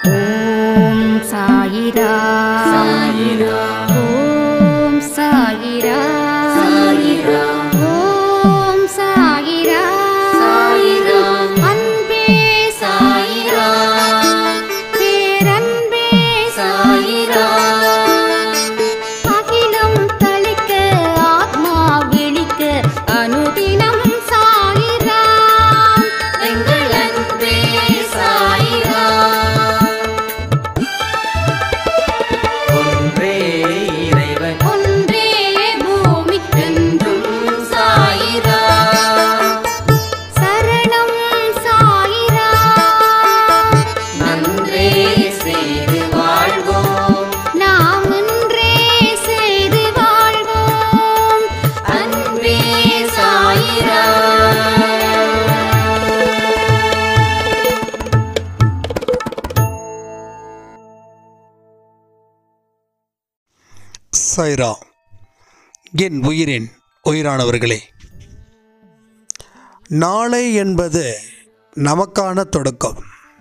ஓம் சாயிரா சாயிரா ஓம் சாயிரா சாயிரா ஓம் சாயிரா சாயிரா அன்பே சாயிரா பேரன்பே சாயிரா அகிலம் தளிக்க ஆத்மா விழிக்க அனுதினம் சாயிரா எங்கள் அன்பே சாயிரா ஒன்றே இறைவன் ஒன்றே பூமிக்கென்றும் என்றும் சாயிரா சரணம் சாயிரா நன்றே செய்து வாழ்வோம் நாம் ஒன்றே செய்து வாழ்வோம் அன்பே சாயிரா சைரா என் உயிரின் உயிரானவர்களே நாளை என்பது நமக்கான தொடக்கம்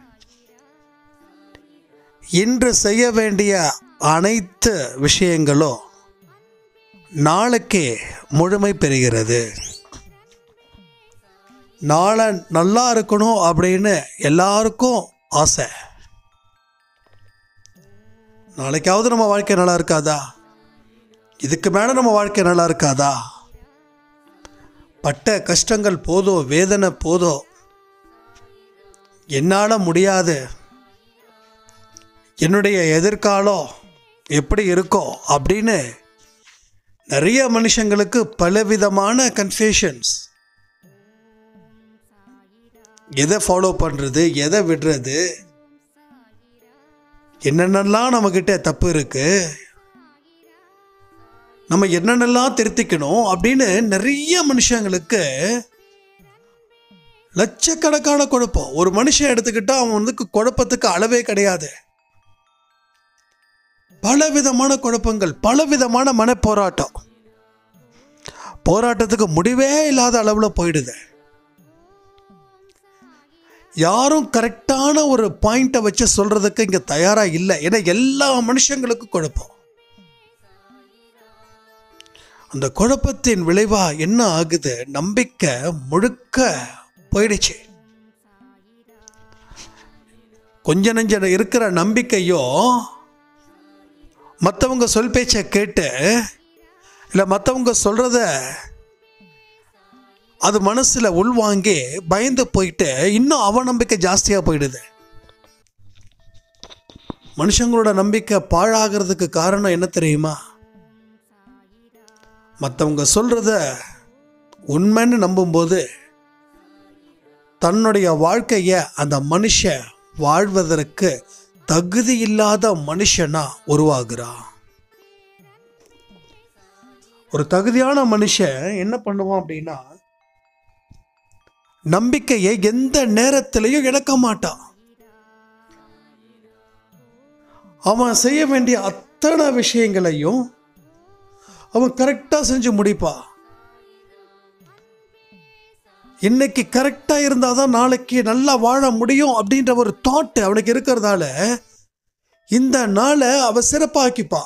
இன்று செய்ய வேண்டிய அனைத்து விஷயங்களும் நாளைக்கே முழுமை பெறுகிறது நாளை நல்லா இருக்கணும் அப்படின்னு எல்லாருக்கும் ஆசை நாளைக்காவது நம்ம வாழ்க்கை நல்லா இருக்காதா இதுக்கு மேலே நம்ம வாழ்க்கை நல்லா இருக்காதா பட்ட கஷ்டங்கள் போதும் வேதனை போதும் என்னால் முடியாது என்னுடைய எதிர்காலம் எப்படி இருக்கோ அப்படின்னு நிறைய மனுஷங்களுக்கு பலவிதமான கன்ஃபியூஷன்ஸ் எதை ஃபாலோ பண்ணுறது எதை விடுறது என்னென்னலாம் நம்மக்கிட்ட தப்பு இருக்கு நம்ம என்னென்னலாம் திருத்திக்கணும் அப்படின்னு நிறைய மனுஷங்களுக்கு லட்சக்கணக்கான குழப்பம் ஒரு மனுஷன் எடுத்துக்கிட்டா அவன் வந்து குழப்பத்துக்கு அளவே கிடையாது பல விதமான குழப்பங்கள் பல விதமான மனப்போராட்டம் போராட்டத்துக்கு முடிவே இல்லாத அளவில் போயிடுது யாரும் கரெக்டான ஒரு பாயிண்ட்டை வச்சு சொல்றதுக்கு இங்க தயாரா இல்லை ஏன்னா எல்லா மனுஷங்களுக்கும் குழப்பம் அந்த குழப்பத்தின் விளைவா என்ன ஆகுது நம்பிக்கை முழுக்க போயிடுச்சு கொஞ்ச நெஞ்ச இருக்கிற நம்பிக்கையும் மற்றவங்க சொல் பேச்சை கேட்டு இல்லை மற்றவங்க சொல்றத அது மனசில் உள்வாங்கி பயந்து போயிட்டு இன்னும் அவநம்பிக்கை ஜாஸ்தியாக போயிடுது மனுஷங்களோட நம்பிக்கை பாழாகிறதுக்கு காரணம் என்ன தெரியுமா மற்றவங்க சொல்கிறத உண்மைன்னு நம்பும்போது தன்னுடைய வாழ்க்கையை அந்த மனுஷன் வாழ்வதற்கு தகுதி இல்லாத மனுஷனா உருவாகிறான் ஒரு தகுதியான மனுஷன் என்ன பண்ணுவான் அப்படின்னா நம்பிக்கையை எந்த நேரத்திலையும் இழக்க மாட்டான் அவன் செய்ய வேண்டிய அத்தனை விஷயங்களையும் அவன் கரெக்டாக செஞ்சு முடிப்பா இன்னைக்கு கரெக்டாக இருந்தால் தான் நாளைக்கு நல்லா வாழ முடியும் அப்படின்ற ஒரு தாட் அவனுக்கு இருக்கிறதால இந்த நாளை அவ சிறப்பாக்கிப்பா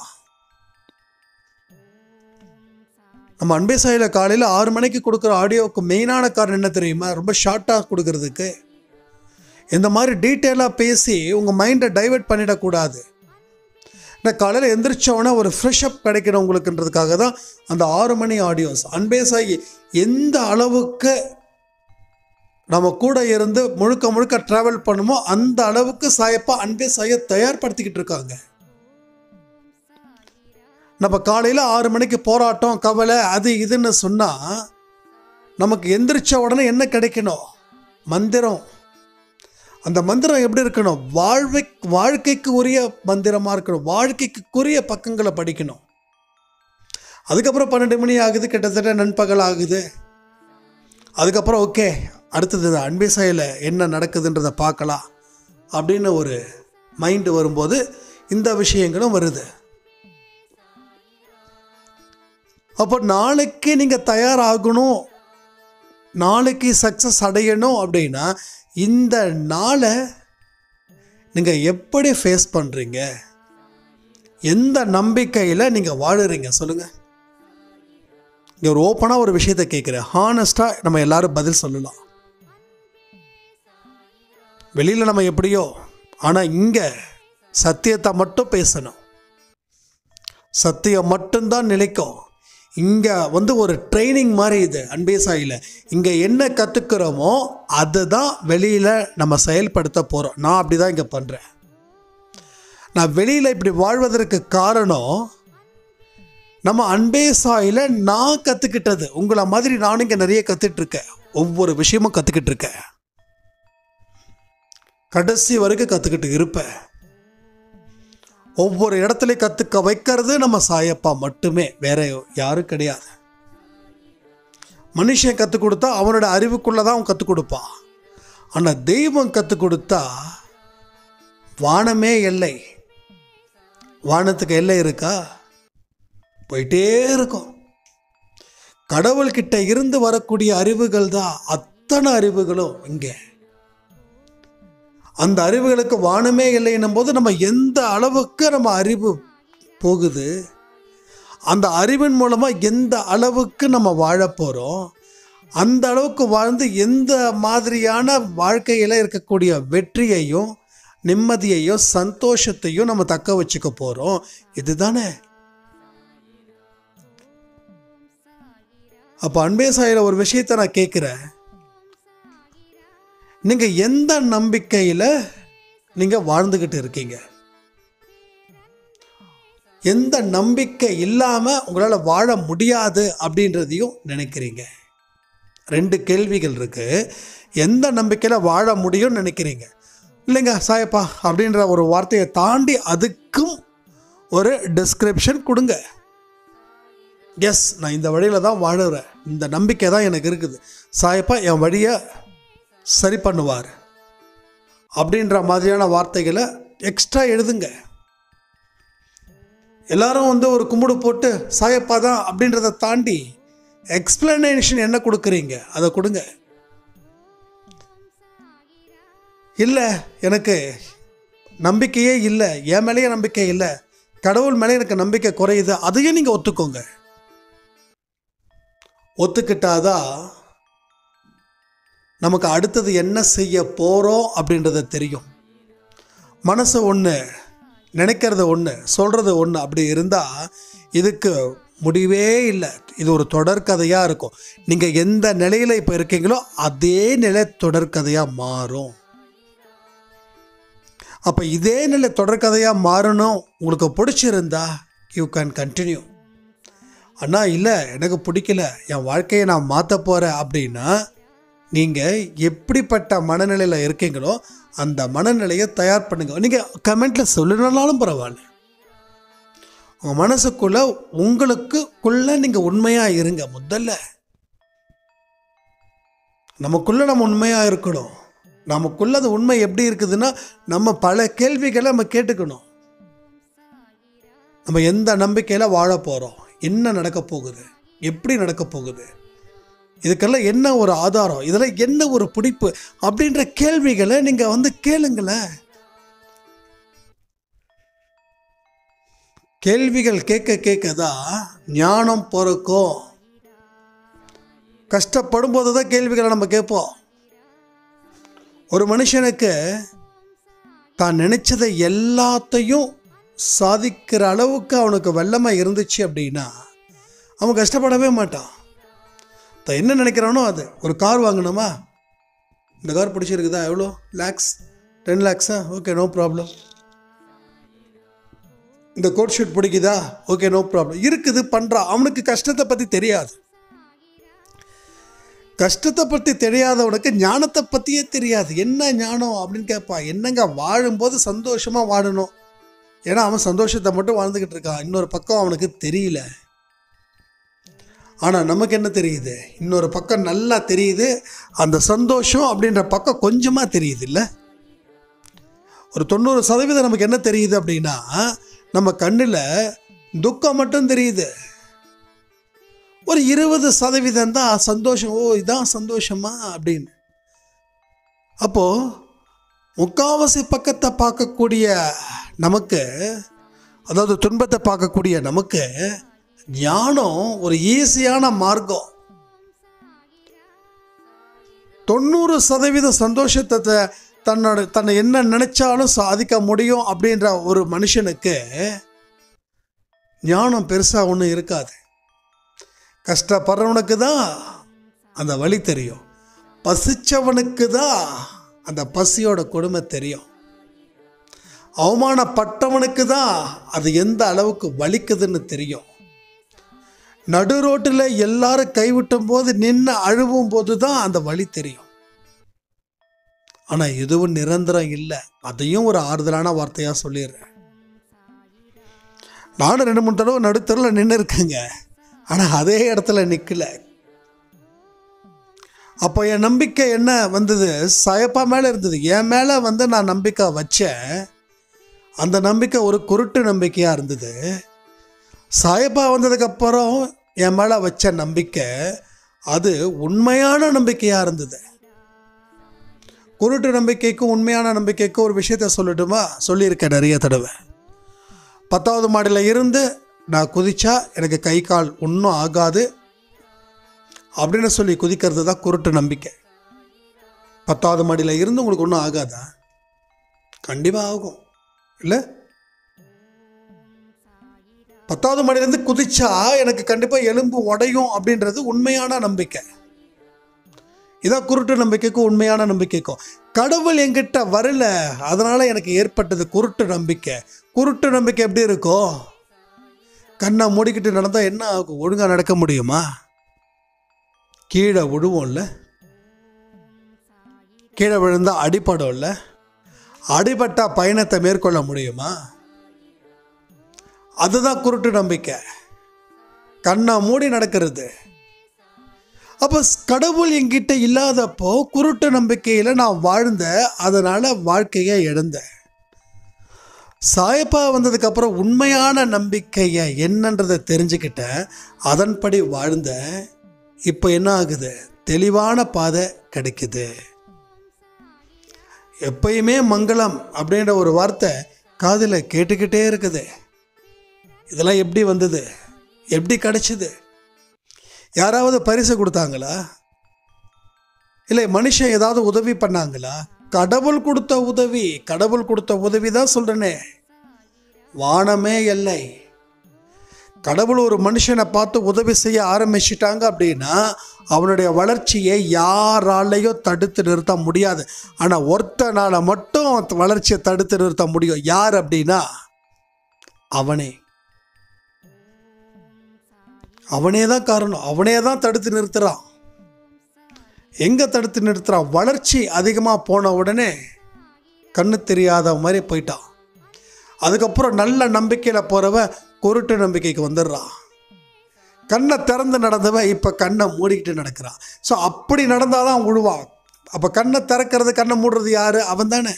நம்ம அன்பே சாயில காலையில் ஆறு மணிக்கு கொடுக்குற ஆடியோவுக்கு மெயினான காரணம் என்ன தெரியுமா ரொம்ப ஷார்ட்டாக கொடுக்கறதுக்கு இந்த மாதிரி டீட்டெயிலாக பேசி உங்கள் மைண்டை டைவர்ட் பண்ணிடக்கூடாது நான் காலையில் எந்திரிச்சோடனே ஒரு ஃப்ரெஷ் அப் கிடைக்கணும் உங்களுக்குன்றதுக்காக தான் அந்த ஆறு மணி ஆடியோஸ் அன்பே சாய் எந்த அளவுக்கு நம்ம கூட இருந்து முழுக்க முழுக்க ட்ராவல் பண்ணுமோ அந்த அளவுக்கு சாயப்பா அன்பே சாயை தயார்படுத்திக்கிட்டு இருக்காங்க நம்ம காலையில் ஆறு மணிக்கு போராட்டம் கவலை அது இதுன்னு சொன்னால் நமக்கு எந்திரிச்ச உடனே என்ன கிடைக்கணும் மந்திரம் அந்த மந்திரம் எப்படி இருக்கணும் வாழ்வை வாழ்க்கைக்கு உரிய மந்திரமாக இருக்கணும் வாழ்க்கைக்குரிய பக்கங்களை படிக்கணும் அதுக்கப்புறம் பன்னெண்டு மணி ஆகுது கிட்டத்தட்ட நண்பகல் ஆகுது அதுக்கப்புறம் ஓகே அடுத்தது அன்பே செயல என்ன நடக்குதுன்றதை பார்க்கலாம் அப்படின்னு ஒரு மைண்டு வரும்போது இந்த விஷயங்களும் வருது அப்போ நாளைக்கு நீங்கள் தயாராகணும் நாளைக்கு சக்ஸஸ் அடையணும் அப்படின்னா இந்த நாளை நீங்கள் எப்படி ஃபேஸ் பண்ணுறீங்க எந்த நம்பிக்கையில் நீங்கள் வாழுறீங்க சொல்லுங்கள் இங்கே ஒரு ஓப்பனாக ஒரு விஷயத்தை கேட்குறேன் ஹானஸ்ட்டாக நம்ம எல்லாரும் பதில் சொல்லலாம் வெளியில் நம்ம எப்படியோ ஆனால் இங்கே சத்தியத்தை மட்டும் பேசணும் சத்தியம் மட்டும்தான் நிலைக்கும் இங்கே வந்து ஒரு ட்ரைனிங் மாதிரி இது அன்பே சாயில இங்கே என்ன கற்றுக்கிறோமோ அதுதான் வெளியில் நம்ம செயல்படுத்த போகிறோம் நான் அப்படி தான் இங்கே பண்ணுறேன் நான் வெளியில் இப்படி வாழ்வதற்கு காரணம் நம்ம அன்பே சாயில நான் கற்றுக்கிட்டது உங்களை மாதிரி நானும் இங்கே நிறைய கற்றுட்டு இருக்கேன் ஒவ்வொரு விஷயமும் கற்றுக்கிட்டு இருக்கேன் கடைசி வரைக்கும் கற்றுக்கிட்டு இருப்பேன் ஒவ்வொரு இடத்துலையும் கற்றுக்க வைக்கிறது நம்ம சாயப்பா மட்டுமே வேற யாரும் கிடையாது மனுஷன் கற்றுக் கொடுத்தா அவனோட அறிவுக்குள்ளே தான் அவன் கற்றுக் கொடுப்பான் ஆனால் தெய்வம் கற்றுக் கொடுத்தா வானமே எல்லை வானத்துக்கு எல்லை இருக்கா போயிட்டே இருக்கும் கடவுள்கிட்ட இருந்து வரக்கூடிய அறிவுகள் தான் அத்தனை அறிவுகளும் இங்கே அந்த அறிவுகளுக்கு வானமே இல்லைன்னும் போது நம்ம எந்த அளவுக்கு நம்ம அறிவு போகுது அந்த அறிவின் மூலமாக எந்த அளவுக்கு நம்ம வாழ போகிறோம் அந்த அளவுக்கு வாழ்ந்து எந்த மாதிரியான வாழ்க்கையில் இருக்கக்கூடிய வெற்றியையும் நிம்மதியையும் சந்தோஷத்தையும் நம்ம தக்க வச்சுக்க போகிறோம் இதுதானே அப்போ அன்பே சாயில ஒரு விஷயத்தை நான் கேட்குறேன் நீங்கள் எந்த நம்பிக்கையில் நீங்கள் வாழ்ந்துக்கிட்டு இருக்கீங்க எந்த நம்பிக்கை இல்லாமல் உங்களால் வாழ முடியாது அப்படின்றதையும் நினைக்கிறீங்க ரெண்டு கேள்விகள் இருக்குது எந்த நம்பிக்கையில் வாழ முடியும்னு நினைக்கிறீங்க இல்லைங்க சாயப்பா அப்படின்ற ஒரு வார்த்தையை தாண்டி அதுக்கும் ஒரு டிஸ்கிரிப்ஷன் கொடுங்க எஸ் நான் இந்த வழியில் தான் வாழுறேன் இந்த நம்பிக்கை தான் எனக்கு இருக்குது சாயப்பா என் வழியை சரி பண்ணுவார் அப்படின்ற மாதிரியான வார்த்தைகளை எக்ஸ்ட்ரா எழுதுங்க எல்லாரும் வந்து ஒரு கும்பிடு போட்டு சாயப்பா தான் அப்படின்றத தாண்டி எக்ஸ்பிளனேஷன் என்ன கொடுக்குறீங்க அதை கொடுங்க இல்லை எனக்கு நம்பிக்கையே இல்லை என் மேலேயே நம்பிக்கை இல்லை கடவுள் மேலே எனக்கு நம்பிக்கை குறையுது அதையும் நீங்கள் ஒத்துக்கோங்க ஒத்துக்கிட்டாதான் நமக்கு அடுத்தது என்ன செய்ய போகிறோம் அப்படின்றத தெரியும் மனசு ஒன்று நினைக்கிறது ஒன்று சொல்கிறது ஒன்று அப்படி இருந்தால் இதுக்கு முடிவே இல்லை இது ஒரு தொடர்கதையாக இருக்கும் நீங்கள் எந்த நிலையில் இப்போ இருக்கீங்களோ அதே நிலை தொடர்கதையாக மாறும் அப்போ இதே நிலை தொடர்கதையாக மாறணும் உங்களுக்கு பிடிச்சிருந்தா யூ கேன் கண்டினியூ அண்ணா இல்லை எனக்கு பிடிக்கல என் வாழ்க்கையை நான் மாற்ற போகிறேன் அப்படின்னா நீங்கள் எப்படிப்பட்ட மனநிலையில் இருக்கீங்களோ அந்த மனநிலையை தயார் பண்ணுங்க நீங்கள் கமெண்ட்டில் சொல்லணும்னாலும் பரவாயில்ல உங்கள் மனசுக்குள்ள உங்களுக்குள்ள நீங்கள் உண்மையாக இருங்க முதல்ல நமக்குள்ள நம்ம உண்மையாக இருக்கணும் நமக்குள்ள அது உண்மை எப்படி இருக்குதுன்னா நம்ம பல கேள்விகளை நம்ம கேட்டுக்கணும் நம்ம எந்த நம்பிக்கையில் வாழ போகிறோம் என்ன நடக்க போகுது எப்படி நடக்க போகுது இதுக்கெல்லாம் என்ன ஒரு ஆதாரம் இதில் என்ன ஒரு பிடிப்பு அப்படின்ற கேள்விகளை நீங்கள் வந்து கேளுங்களேன் கேள்விகள் கேட்க கேட்க தான் ஞானம் பிறக்கும் கஷ்டப்படும் போது தான் கேள்விகளை நம்ம கேட்போம் ஒரு மனுஷனுக்கு தான் நினைச்சதை எல்லாத்தையும் சாதிக்கிற அளவுக்கு அவனுக்கு வல்லமை இருந்துச்சு அப்படின்னா அவன் கஷ்டப்படவே மாட்டான் தான் என்ன நினைக்கிறானோ அது ஒரு கார் வாங்கணுமா இந்த கார் பிடிச்சிருக்குதா எவ்வளோ லேக்ஸ் டென் லேக்ஸா ஓகே நோ ப்ராப்ளம் இந்த கோட் ஷூட் பிடிக்குதா ஓகே நோ ப்ராப்ளம் இருக்குது பண்ணுறான் அவனுக்கு கஷ்டத்தை பற்றி தெரியாது கஷ்டத்தை பற்றி தெரியாதவனுக்கு ஞானத்தை பற்றியே தெரியாது என்ன ஞானம் அப்படின்னு கேட்பான் என்னங்க வாழும்போது சந்தோஷமாக வாழணும் ஏன்னா அவன் சந்தோஷத்தை மட்டும் வாழ்ந்துக்கிட்டு இருக்கான் இன்னொரு பக்கம் அவனுக்கு தெரியல ஆனால் நமக்கு என்ன தெரியுது இன்னொரு பக்கம் நல்லா தெரியுது அந்த சந்தோஷம் அப்படின்ற பக்கம் கொஞ்சமாக தெரியுது இல்லை ஒரு தொண்ணூறு சதவீதம் நமக்கு என்ன தெரியுது அப்படின்னா நம்ம கண்ணில் துக்கம் மட்டும் தெரியுது ஒரு இருபது சதவீதம் தான் சந்தோஷம் ஓ இதான் சந்தோஷமா அப்படின்னு அப்போது முக்காவாசி பக்கத்தை பார்க்கக்கூடிய நமக்கு அதாவது துன்பத்தை பார்க்கக்கூடிய நமக்கு ஞானம் ஒரு ஈஸியான மார்க்கம் தொண்ணூறு சதவீத சந்தோஷத்தை த- தன்னோட தன்னை என்ன நினைச்சாலும் சாதிக்க முடியும் அப்படின்ற ஒரு மனுஷனுக்கு ஞானம் பெருசாக ஒன்றும் இருக்காது கஷ்டப்படுறவனுக்கு தான் அந்த வழி தெரியும் பசிச்சவனுக்கு தான் அந்த பசியோட கொடுமை தெரியும் அவமானப்பட்டவனுக்கு தான் அது எந்த அளவுக்கு வலிக்குதுன்னு தெரியும் நடு ரோட்டில் எல்லாரும் கைவிட்டும் போது நின்று அழுவும் போது தான் அந்த வலி தெரியும் ஆனால் எதுவும் நிரந்தரம் இல்லை அதையும் ஒரு ஆறுதலான வார்த்தையாக சொல்லிடுறேன் நானும் ரெண்டு மூணு தடவை நடுத்தரில் நின்று இருக்கேங்க ஆனால் அதே இடத்துல நிற்கல அப்போ என் நம்பிக்கை என்ன வந்தது சாயப்பா மேலே இருந்தது என் மேலே வந்து நான் நம்பிக்கை வச்சேன் அந்த நம்பிக்கை ஒரு குருட்டு நம்பிக்கையாக இருந்தது சாயப்பா வந்ததுக்கப்புறம் என் மேலே வச்ச நம்பிக்கை அது உண்மையான நம்பிக்கையாக இருந்தது குருட்டு நம்பிக்கைக்கும் உண்மையான நம்பிக்கைக்கும் ஒரு விஷயத்த சொல்லட்டுமா சொல்லியிருக்கேன் நிறைய தடவை பத்தாவது மாடியில் இருந்து நான் குதிச்சா எனக்கு கை கால் ஒன்றும் ஆகாது அப்படின்னு சொல்லி குதிக்கிறது தான் குருட்டு நம்பிக்கை பத்தாவது மாடியில் இருந்து உங்களுக்கு ஒன்றும் ஆகாதா கண்டிப்பாக ஆகும் இல்லை பத்தாவது மாடியிலேருந்து குதிச்சா எனக்கு கண்டிப்பாக எலும்பு உடையும் அப்படின்றது உண்மையான நம்பிக்கை இதான் குருட்டு நம்பிக்கைக்கும் உண்மையான நம்பிக்கைக்கும் கடவுள் என்கிட்ட வரல அதனால எனக்கு ஏற்பட்டது குருட்டு நம்பிக்கை குருட்டு நம்பிக்கை எப்படி இருக்கும் கண்ணை மூடிக்கிட்டு நடந்தால் என்ன ஆகும் ஒழுங்காக நடக்க முடியுமா கீழே விழுவோம்ல கீழே விழுந்தா அடிபடும்ல அடிபட்டா பயணத்தை மேற்கொள்ள முடியுமா அதுதான் குருட்டு நம்பிக்கை கண்ணை மூடி நடக்கிறது அப்போ கடவுள் என்கிட்ட இல்லாதப்போ குருட்டு நம்பிக்கையில் நான் வாழ்ந்த அதனால் வாழ்க்கையை இழந்தேன் சாயப்பா வந்ததுக்கப்புறம் உண்மையான நம்பிக்கையை என்னன்றதை தெரிஞ்சுக்கிட்டேன் அதன்படி வாழ்ந்தேன் இப்போ என்ன ஆகுது தெளிவான பாதை கிடைக்குது எப்பயுமே மங்களம் அப்படின்ற ஒரு வார்த்தை காதில் கேட்டுக்கிட்டே இருக்குது இதெல்லாம் எப்படி வந்தது எப்படி கிடைச்சிது யாராவது பரிசு கொடுத்தாங்களா இல்லை மனுஷன் ஏதாவது உதவி பண்ணாங்களா கடவுள் கொடுத்த உதவி கடவுள் கொடுத்த உதவி தான் சொல்கிறேனே வானமே எல்லை கடவுள் ஒரு மனுஷனை பார்த்து உதவி செய்ய ஆரம்பிச்சிட்டாங்க அப்படின்னா அவனுடைய வளர்ச்சியை யாராலையும் தடுத்து நிறுத்த முடியாது ஆனால் ஒருத்தனால மட்டும் வளர்ச்சியை தடுத்து நிறுத்த முடியும் யார் அப்படின்னா அவனே அவனே தான் காரணம் அவனே தான் தடுத்து நிறுத்துறான் எங்கே தடுத்து நிறுத்துறான் வளர்ச்சி அதிகமாக போன உடனே கண்ணு தெரியாத மாதிரி போயிட்டான் அதுக்கப்புறம் நல்ல நம்பிக்கையில் போகிறவன் குருட்டு நம்பிக்கைக்கு வந்துடுறான் கண்ணை திறந்து நடந்தவன் இப்போ கண்ணை மூடிக்கிட்டு நடக்கிறான் ஸோ அப்படி நடந்தால் தான் விழுவான் அப்போ கண்ணை திறக்கிறது கண்ணை மூடுறது யார் அவன் தானே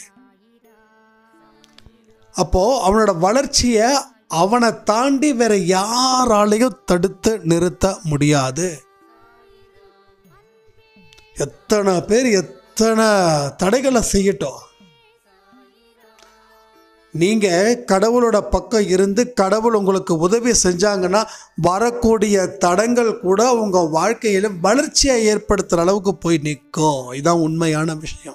அப்போது அவனோட வளர்ச்சியை அவனை தாண்டி வேற யாராலையும் தடுத்து நிறுத்த முடியாது எத்தனை பேர் எத்தனை தடைகளை செய்யட்டும் நீங்க கடவுளோட பக்கம் இருந்து கடவுள் உங்களுக்கு உதவி செஞ்சாங்கன்னா வரக்கூடிய தடங்கள் கூட உங்க வாழ்க்கையில வளர்ச்சியை ஏற்படுத்துற அளவுக்கு போய் நிற்கும் இதான் உண்மையான விஷயம்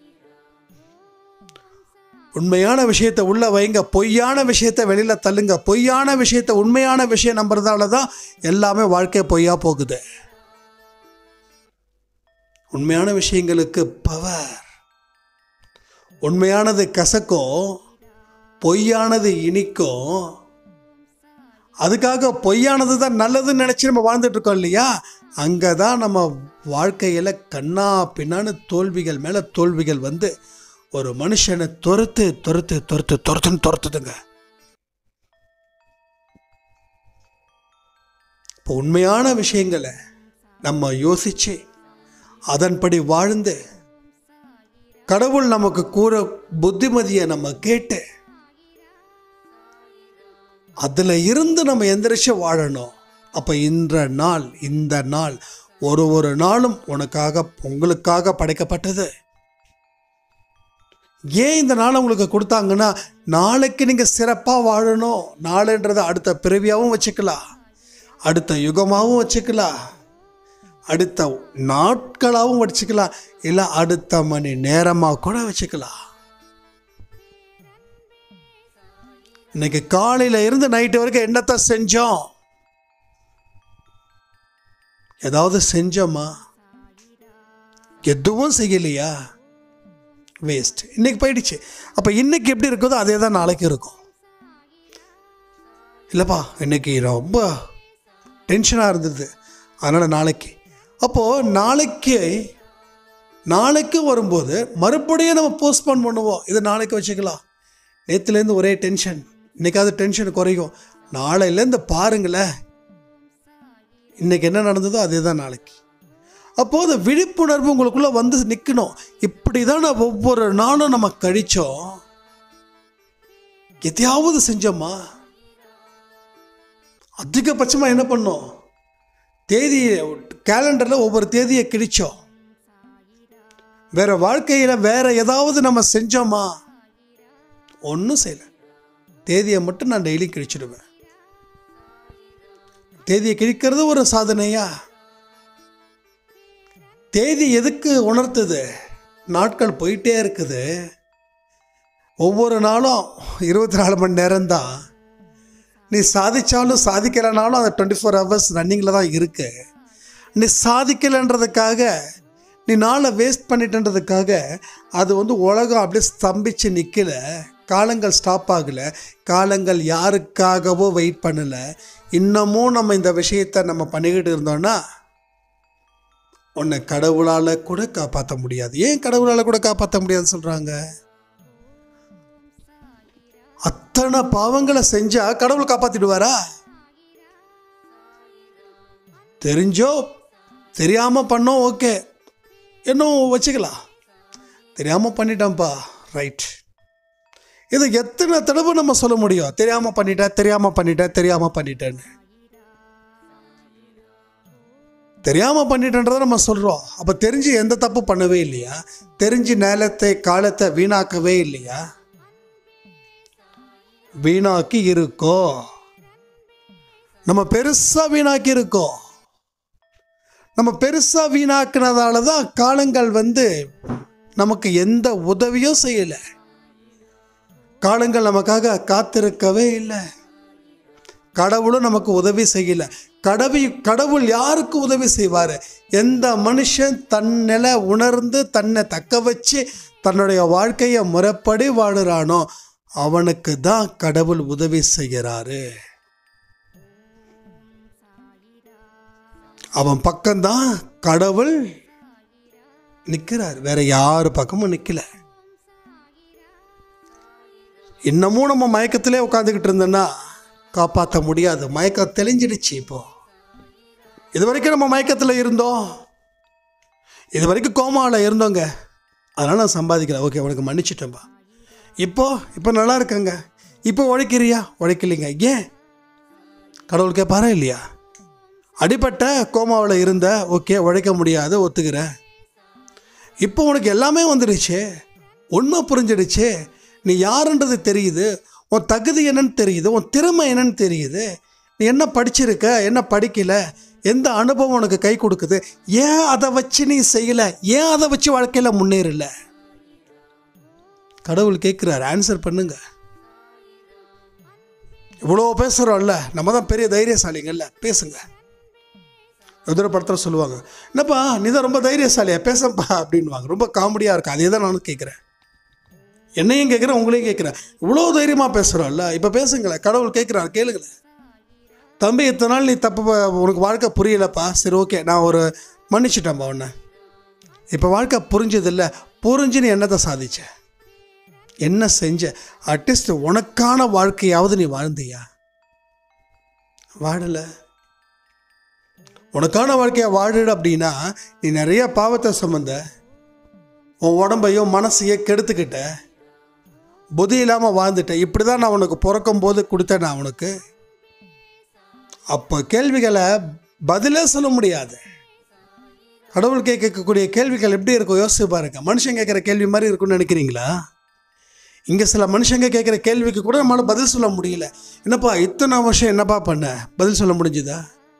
உண்மையான விஷயத்தை உள்ள வைங்க பொய்யான விஷயத்தை வெளியில தள்ளுங்க பொய்யான விஷயத்தை உண்மையான விஷயம் நம்புறதால தான் எல்லாமே வாழ்க்கை பொய்யா போகுது உண்மையான விஷயங்களுக்கு பவர் உண்மையானது கசக்கும் பொய்யானது இனிக்கும் அதுக்காக பொய்யானது தான் நல்லதுன்னு நினச்சி நம்ம வாழ்ந்துட்டு இருக்கோம் இல்லையா அங்கே தான் நம்ம வாழ்க்கையில் கண்ணா பின்னான்னு தோல்விகள் மேலே தோல்விகள் வந்து ஒரு மனுஷனை துரத்து துரத்து துரத்து துரத்துன்னு துரத்துதுங்க இப்போ உண்மையான விஷயங்களை நம்ம யோசிச்சு அதன்படி வாழ்ந்து கடவுள் நமக்கு கூற புத்திமதியை நம்ம கேட்டு அதில் இருந்து நம்ம எந்திரிச்சு வாழணும் அப்போ இன்ற நாள் இந்த நாள் ஒரு ஒரு நாளும் உனக்காக உங்களுக்காக படைக்கப்பட்டது ஏன் இந்த நாளை உங்களுக்கு கொடுத்தாங்கன்னா நாளைக்கு நீங்கள் சிறப்பாக வாழணும் நாளுன்றதை அடுத்த பிறவியாகவும் வச்சுக்கலாம் அடுத்த யுகமாகவும் வச்சுக்கலாம் அடுத்த நாட்களாகவும் வச்சுக்கலாம் இல்லை அடுத்த மணி நேரமாக கூட வச்சுக்கலாம் இன்னைக்கு காலையில் இருந்து நைட்டு வரைக்கும் என்னத்தை செஞ்சோம் ஏதாவது செஞ்சோமா எதுவும் செய்யலையா வேஸ்ட் இன்னைக்கு போயிடுச்சு அப்போ இன்னைக்கு எப்படி இருக்குதோ அதே தான் நாளைக்கு இருக்கும் இல்லைப்பா இன்னைக்கு ரொம்ப டென்ஷனாக இருந்தது அதனால் நாளைக்கு அப்போது நாளைக்கு நாளைக்கு வரும்போது மறுபடியும் நம்ம போஸ்ட்போன் பண்ணுவோம் இதை நாளைக்கு வச்சுக்கலாம் நேற்றுலேருந்து ஒரே டென்ஷன் இன்னைக்காவது டென்ஷன் குறையும் நாளையிலேருந்து பாருங்களேன் இன்னைக்கு என்ன நடந்ததோ அதே தான் நாளைக்கு அப்போது விழிப்புணர்வு உங்களுக்குள்ளே வந்து நிற்கணும் இப்படி தான் நான் ஒவ்வொரு நாளும் நம்ம கழிச்சோம் எதையாவது செஞ்சோமா அதிகபட்சமாக என்ன பண்ணோம் தேதி கேலண்டரில் ஒவ்வொரு தேதியை கிழிச்சோம் வேற வாழ்க்கையில் வேற ஏதாவது நம்ம செஞ்சோமா ஒன்றும் செய்யலை தேதியை மட்டும் நான் டெய்லி கிழிச்சிடுவேன் தேதியை கிழிக்கிறது ஒரு சாதனையா தேதி எதுக்கு உணர்த்துது நாட்கள் போயிட்டே இருக்குது ஒவ்வொரு நாளும் இருபத்தி நாலு மணி நேரம்தான் நீ சாதிச்சாலும் சாதிக்கலைனாலும் அந்த டுவெண்ட்டி ஃபோர் ஹவர்ஸ் ரன்னிங்கில் தான் இருக்கு நீ சாதிக்கலைன்றதுக்காக நீ நாளை வேஸ்ட் பண்ணிட்டன்றதுக்காக அது வந்து உலகம் அப்படியே ஸ்தம்பிச்சு நிற்கல காலங்கள் ஸ்டாப் ஆகலை காலங்கள் யாருக்காகவோ வெயிட் பண்ணலை இன்னமும் நம்ம இந்த விஷயத்தை நம்ம பண்ணிக்கிட்டு இருந்தோம்னா உன்னை கடவுளால் கூட காப்பாற்ற முடியாது ஏன் கடவுளால் கூட காப்பாற்ற முடியாதுன்னு சொல்கிறாங்க அத்தனை பாவங்களை செஞ்சா கடவுள் காப்பாத்திடுவாரா தெரிஞ்சோ தெரியாம பண்ணோம் ஓகே இன்னும் வச்சுக்கலாம் தெரியாம பண்ணிட்டேன்ப்பா ரைட் இது எத்தனை தடவை நம்ம சொல்ல முடியும் தெரியாம பண்ணிட்டேன் தெரியாம பண்ணிட்டேன் தெரியாம பண்ணிட்டேன்னு தெரியாம பண்ணிட்டேன்றதை நம்ம சொல்றோம் அப்ப தெரிஞ்சு எந்த தப்பு பண்ணவே இல்லையா தெரிஞ்சு நேலத்தை காலத்தை வீணாக்கவே இல்லையா வீணாக்கி இருக்கோம் நம்ம பெருசா வீணாக்கி இருக்கோம் நம்ம பெருசா வீணாக்குனதால தான் காலங்கள் வந்து நமக்கு எந்த உதவியும் செய்யலை காலங்கள் நமக்காக காத்திருக்கவே இல்லை கடவுளும் நமக்கு உதவி செய்யல கடவி கடவுள் யாருக்கு உதவி செய்வார் எந்த மனுஷன் தன் நிலை உணர்ந்து தன்னை தக்க வச்சு தன்னுடைய வாழ்க்கையை முறைப்படி வாழுறானோ அவனுக்கு தான் கடவுள் உதவி செய்கிறாரு அவன் பக்கம்தான் கடவுள் நிற்கிறார் வேற யார் பக்கமும் நிற்கல இன்னமும் நம்ம மயக்கத்திலே உட்காந்துக்கிட்டு இருந்தோன்னா காப்பாற்ற முடியாது மயக்கம் தெளிஞ்சிடுச்சு இப்போ இது வரைக்கும் நம்ம மயக்கத்தில் இருந்தோம் இது வரைக்கும் கோமாவில் இருந்தோங்க அதனால் நான் சம்பாதிக்கிறேன் ஓகே உனக்கு மன்னிச்சிட்டேன்பா இப்போ இப்போ நல்லா இருக்கங்க இப்போ உழைக்கிறியா உழைக்கலைங்க ஏன் கடவுள் கேட்பாரா இல்லையா அடிப்பட்ட கோமாவில் இருந்த ஓகே உழைக்க முடியாது ஒத்துக்கிறேன் இப்போ உனக்கு எல்லாமே வந்துடுச்சு உண்மை புரிஞ்சிடுச்சு நீ யாருன்றது தெரியுது உன் தகுதி என்னன்னு தெரியுது உன் திறமை என்னன்னு தெரியுது நீ என்ன படிச்சிருக்க என்ன படிக்கல எந்த அனுபவம் உனக்கு கை கொடுக்குது ஏன் அதை வச்சு நீ செய்யலை ஏன் அதை வச்சு வாழ்க்கையில் முன்னேறல கடவுள் கேட்குறாரு ஆன்சர் பண்ணுங்க இவ்வளோ பேசுகிறோம்ல நம்ம தான் பெரிய தைரியசாலிங்கல்ல பேசுங்க எதிர படத்தில் சொல்லுவாங்க என்னப்பா நீ தான் ரொம்ப தைரியசாலியா பேசப்பா அப்படின்வாங்க ரொம்ப காமெடியாக இருக்கு அதே தான் நானும் கேட்குறேன் என்னையும் கேட்குறேன் உங்களையும் கேட்குறேன் இவ்வளோ தைரியமாக பேசுகிறோம்ல இப்போ பேசுங்களேன் கடவுள் கேட்குறாரு கேளுங்களேன் தம்பி இத்தனை நாள் நீ தப்பு ப- உனக்கு வாழ்க்கை புரியலப்பா சரி ஓகே நான் ஒரு மன்னிச்சிட்டேன்ப்பா உன்னை இப்போ வாழ்க்கை புரிஞ்சதில்ல புரிஞ்சு நீ என்னத்தை சாதிச்ச என்ன செஞ்ச அட்லீஸ்ட் உனக்கான வாழ்க்கையாவது நீ வாழ்ந்தியா வாழலை உனக்கான வாழ்க்கையை வாழு அப்படின்னா நீ நிறைய பாவத்தை சுமந்த உன் உடம்பையும் மனசையும் கெடுத்துக்கிட்ட புத்தி இல்லாமல் வாழ்ந்துட்டேன் இப்படி தான் நான் உனக்கு பிறக்கும் போது கொடுத்தேன் நான் உனக்கு அப்போ கேள்விகளை பதிலே சொல்ல முடியாது கடவுள் கேட்கக்கூடிய கேள்விகள் எப்படி இருக்கும் யோசிச்சு பாருங்க மனுஷன் கேட்குற கேள்வி மாதிரி இருக்கும்னு நினைக்கிறீங்களா இங்கே சில மனுஷங்க கேட்குற கேள்விக்கு கூட நம்மளால் பதில் சொல்ல முடியல என்னப்பா இத்தனை வருஷம் என்னப்பா பண்ண பதில் சொல்ல முடிஞ்சுதா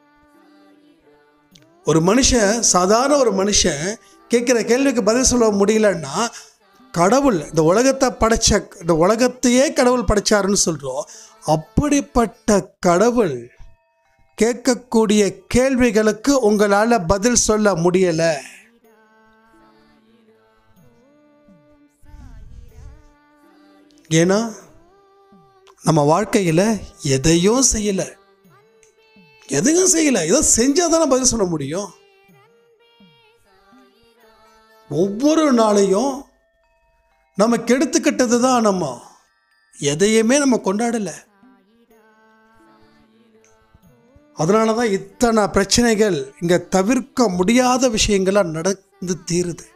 ஒரு மனுஷன் சாதாரண ஒரு மனுஷன் கேட்குற கேள்விக்கு பதில் சொல்ல முடியலன்னா கடவுள் இந்த உலகத்தை படைச்ச இந்த உலகத்தையே கடவுள் படைச்சாருன்னு சொல்கிறோம் அப்படிப்பட்ட கடவுள் கேட்கக்கூடிய கேள்விகளுக்கு உங்களால் பதில் சொல்ல முடியலை ஏன்னா நம்ம வாழ்க்கையில் எதையும் செய்யலை எதையும் செய்யலை ஏதோ செஞ்சால் தானே பதில் சொல்ல முடியும் ஒவ்வொரு நாளையும் நம்ம கெடுத்துக்கிட்டது தான் நம்ம எதையுமே நம்ம கொண்டாடலை அதனால தான் இத்தனை பிரச்சனைகள் இங்கே தவிர்க்க முடியாத விஷயங்களாக நடந்து தீருது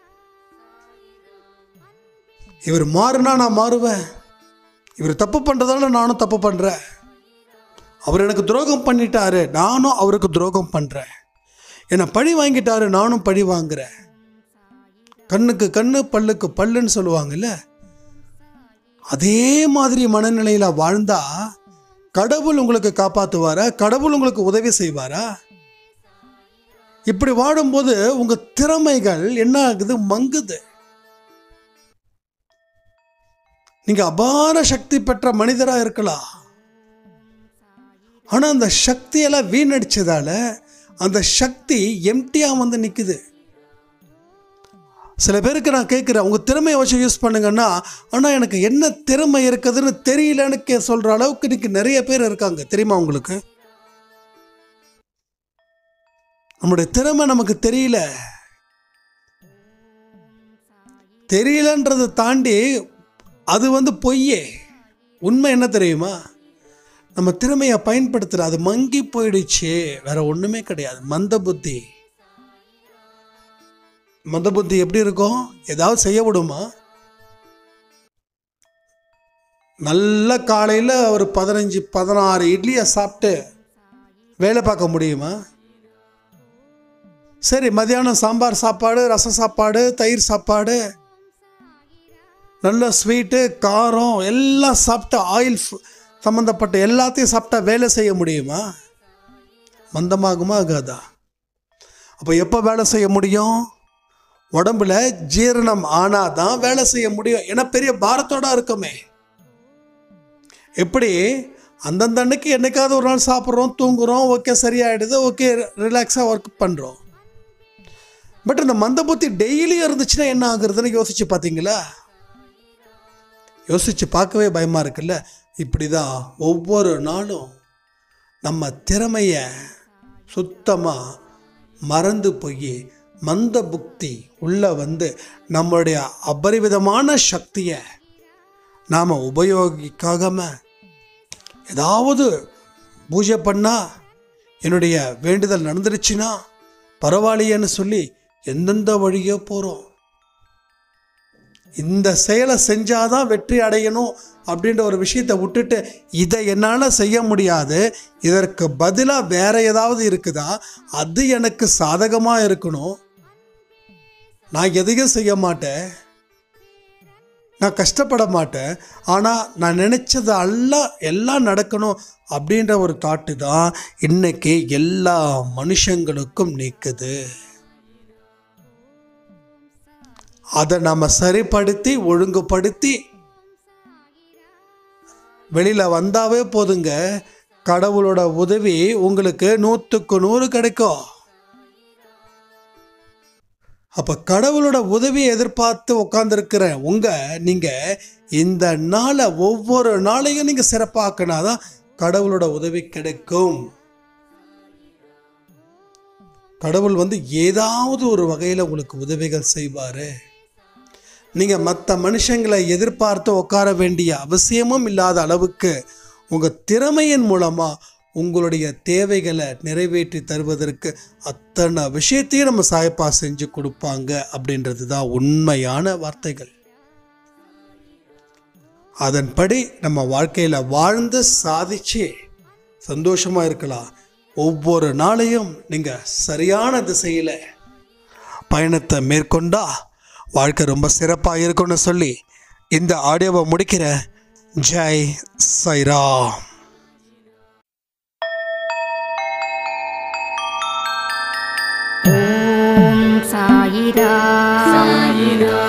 இவர் மாறுனா நான் மாறுவேன் இவர் தப்பு பண்ணுறதால நானும் தப்பு பண்ணுறேன் அவர் எனக்கு துரோகம் பண்ணிட்டாரு நானும் அவருக்கு துரோகம் பண்ணுறேன் என்னை பழி வாங்கிட்டாரு நானும் பழி வாங்குறேன் கண்ணுக்கு கண்ணு பல்லுக்கு பல்லுன்னு சொல்லுவாங்கல்ல அதே மாதிரி மனநிலையில் வாழ்ந்தா கடவுள் உங்களுக்கு காப்பாற்றுவாரா கடவுள் உங்களுக்கு உதவி செய்வாரா இப்படி வாடும்போது உங்க திறமைகள் என்ன ஆகுது மங்குது நீங்க அபார சக்தி பெற்ற மனிதரா இருக்கலாம் ஆனா அந்த சக்தியெல்லாம் வீணடிச்சதால அந்த சக்தி எம்டியா வந்து நிக்குது சில பேருக்கு நான் கேட்குறேன் உங்கள் திறமையை வச்சு யூஸ் பண்ணுங்கன்னா ஆனால் எனக்கு என்ன திறமை இருக்குதுன்னு தெரியலன்னு கே சொல்கிற அளவுக்கு இன்னைக்கு நிறைய பேர் இருக்காங்க தெரியுமா உங்களுக்கு நம்முடைய திறமை நமக்கு தெரியல தெரியலன்றதை தாண்டி அது வந்து பொய்யே உண்மை என்ன தெரியுமா நம்ம திறமையை பயன்படுத்துகிற அது மங்கி போயிடுச்சு வேற ஒன்றுமே கிடையாது மந்த புத்தி மந்த புத்தி எப்படி இருக்கும் ஏதாவது செய்ய விடுமா நல்ல காலையில் ஒரு பதினஞ்சு பதினாறு இட்லியை சாப்பிட்டு வேலை பார்க்க முடியுமா சரி மதியானம் சாம்பார் சாப்பாடு ரசம் சாப்பாடு தயிர் சாப்பாடு நல்ல ஸ்வீட்டு காரம் எல்லாம் சாப்பிட்டு ஆயில் சம்மந்தப்பட்ட எல்லாத்தையும் சாப்பிட்டா வேலை செய்ய முடியுமா மந்தமாகுமா ஆகாதா அப்போ எப்போ வேலை செய்ய முடியும் உடம்புல ஜீரணம் ஆனாதான் வேலை செய்ய முடியும் ஏன்னா பெரிய பாரத்தோட இருக்குமே எப்படி அந்தந்த அன்னைக்கு என்னைக்காவது ஒரு நாள் சாப்பிட்றோம் தூங்குறோம் ஓகே சரியாயிடுது ஓகே ரிலாக்ஸாக ஒர்க் பண்ணுறோம் பட் இந்த மந்த புத்தி டெய்லியும் இருந்துச்சுன்னா என்ன ஆகுறதுன்னு யோசிச்சு பார்த்தீங்களா யோசிச்சு பார்க்கவே பயமாக இருக்குல்ல இப்படி தான் ஒவ்வொரு நாளும் நம்ம திறமையை சுத்தமாக மறந்து போய் மந்த புக்தி உள்ள வந்து நம்மளுடைய அபரிவிதமான சக்தியை நாம் உபயோகிக்காம ஏதாவது பூஜை பண்ணால் என்னுடைய வேண்டுதல் நடந்துருச்சுன்னா பரவாயில்லையேன்னு சொல்லி எந்தெந்த வழியோ போகிறோம் இந்த செயலை செஞ்சாதான் வெற்றி அடையணும் அப்படின்ற ஒரு விஷயத்தை விட்டுட்டு இதை என்னால் செய்ய முடியாது இதற்கு பதிலாக வேற ஏதாவது இருக்குதா அது எனக்கு சாதகமாக இருக்கணும் நான் எதையும் செய்ய மாட்டேன் நான் கஷ்டப்பட மாட்டேன் ஆனால் நான் நினச்சது எல்லாம் எல்லாம் நடக்கணும் அப்படின்ற ஒரு தாட்டு தான் இன்னைக்கு எல்லா மனுஷங்களுக்கும் நிற்குது அதை நம்ம சரிப்படுத்தி ஒழுங்குபடுத்தி வெளியில் வந்தாவே போதுங்க கடவுளோட உதவி உங்களுக்கு நூற்றுக்கு நூறு கிடைக்கும் அப்போ கடவுளோட உதவியை எதிர்பார்த்து உட்காந்துருக்கிற உங்க நீங்க இந்த நாளை ஒவ்வொரு நாளையும் நீங்க சிறப்பாக்கினாதான் கடவுளோட உதவி கிடைக்கும் கடவுள் வந்து ஏதாவது ஒரு வகையில் உங்களுக்கு உதவிகள் செய்வார் நீங்கள் மற்ற மனுஷங்களை எதிர்பார்த்து உட்கார வேண்டிய அவசியமும் இல்லாத அளவுக்கு உங்கள் திறமையின் மூலமாக உங்களுடைய தேவைகளை நிறைவேற்றி தருவதற்கு அத்தனை விஷயத்தையும் நம்ம சாயப்பா செஞ்சு கொடுப்பாங்க அப்படின்றது தான் உண்மையான வார்த்தைகள் அதன்படி நம்ம வாழ்க்கையில் வாழ்ந்து சாதிச்சு சந்தோஷமாக இருக்கலாம் ஒவ்வொரு நாளையும் நீங்கள் சரியான திசையில் பயணத்தை மேற்கொண்டா வாழ்க்கை ரொம்ப சிறப்பாக இருக்கும்னு சொல்லி இந்த ஆடியோவை முடிக்கிறேன் ஜெய் சைராம் ஓம் சாயிரா சாயிரா